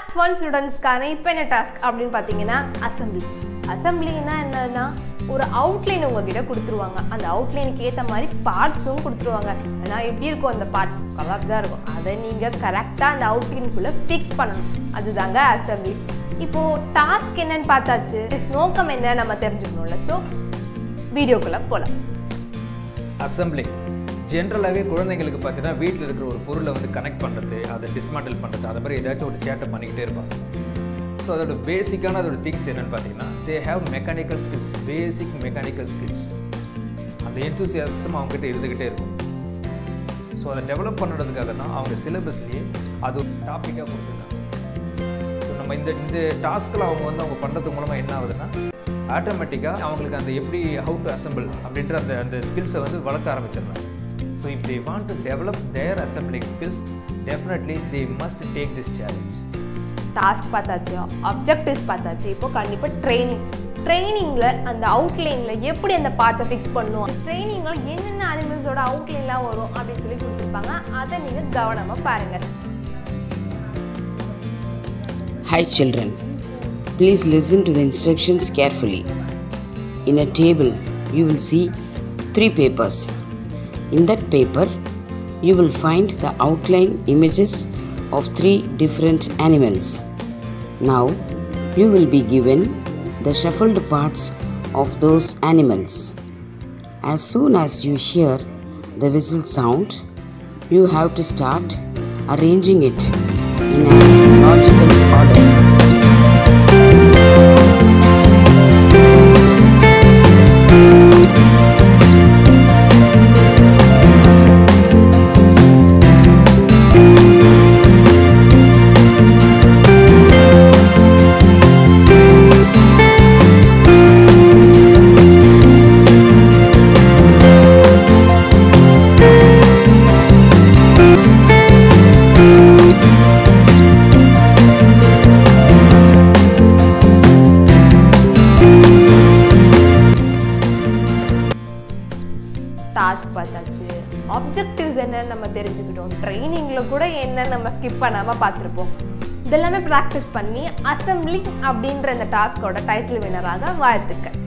Class one ஸ்டூடெண்ட்ஸ்க்கான இப்போ என்ன task அப்படின்னு பார்த்தீங்கன்னா அசம்பிளி அசம்பிளின்னா என்னன்னா ஒரு அவுட்லைன் உங்ககிட்ட கொடுத்துருவாங்க அந்த அவுட்லைனுக்கு ஏற்ற மாதிரி பார்ட்ஸும் கொடுத்துருவாங்க ஆனால் எப்படி இருக்கும் அந்த பார்ட்ஸ் கலாப்ஸாக இருக்கும் அதை நீங்கள் கரெக்டாக அந்த அவுட்லைனுக்குள்ளே ஃபிக்ஸ் பண்ணணும் அதுதாங்க அசம்பிளி இப்போது டாஸ்க் என்னன்னு பார்த்தாச்சு Its நோக்கம் என்ன நம்ம தெரிஞ்சுக்கணும்ல ஸோ வீடியோக்குள்ளே போகலாம் அசம்பிளி ஜென்ரலாகவே குழந்தைங்களுக்கு பார்த்தீங்கன்னா வீட்டில் இருக்கிற ஒரு பொருளை வந்து கனெக்ட் பண்ணுறது அதை டிஸ்மாண்டில் பண்ணுறது அது மாதிரி ஏதாச்சும் ஒரு சேட்டை பண்ணிக்கிட்டே இருப்பாங்க ஸோ அதோட பேசிக்கான அதோட திங்ஸ் என்னென்னு பார்த்தீங்கன்னா they have mechanical skills basic mechanical skills அந்த என்தூசியாசம் அவங்ககிட்ட இருந்துக்கிட்டே இருக்கும் ஸோ அதை டெவலப் பண்ணுறதுக்காக தான் அவங்க சிலபஸ்லேயே அது ஒரு டாப்பிக்காக கொடுத்துருக்காங்க ஸோ நம்ம இந்த இந்த டாஸ்கில் அவங்க வந்து அவங்க பண்ணுறது மூலமாக என்ன ஆகுதுன்னா ஆட்டோமேட்டிக்காக அவங்களுக்கு அந்த எப்படி ஹவு டு அசம்பிள் அப்படின்ற அந்த அந்த ஸ்கில்ஸை வந்து வளர்க்க ஆரம்பிச்சிடுறாங்க so if they want to develop their assembling skills definitely they must take this challenge task பார்த்தாச்சு அப்ஜெக்டிவ்ஸ் பார்த்தாச்சு இப்போ கண்டிப்பாக ட்ரைனிங் ட்ரைனிங்கில் அந்த அவுட்லைனில் எப்படி அந்த பார்ட்ஸை ஃபிக்ஸ் பண்ணும் ட்ரைனிங்கில் என்னென்ன அனிமல்ஸோட அவுட்லைன்லாம் வரும் அப்படின்னு சொல்லி கொடுத்துருப்பாங்க அதை நீங்கள் கவனமாக பாருங்கள் Hi children, please listen to the instructions carefully. In a table, you will see three papers. In that paper, you will find the outline images of three different animals. Now, you will be given the shuffled parts of those animals. As soon as you hear the whistle sound, you have to start arranging it in a logical order. Task பார்த்தாச்சு objectives என்னன்னு நம்ம தெரிஞ்சுக்கிட்டோம் ட்ரைனிங்கில் கூட என்ன நம்ம skip பண்ணாமல் பார்த்துருப்போம் இதெல்லாமே ப்ராக்டிஸ் பண்ணி அசம்பிளி அப்படின்ற இந்த டாஸ்கோட டைட்டில் வினராக வாழ்த்துக்கள்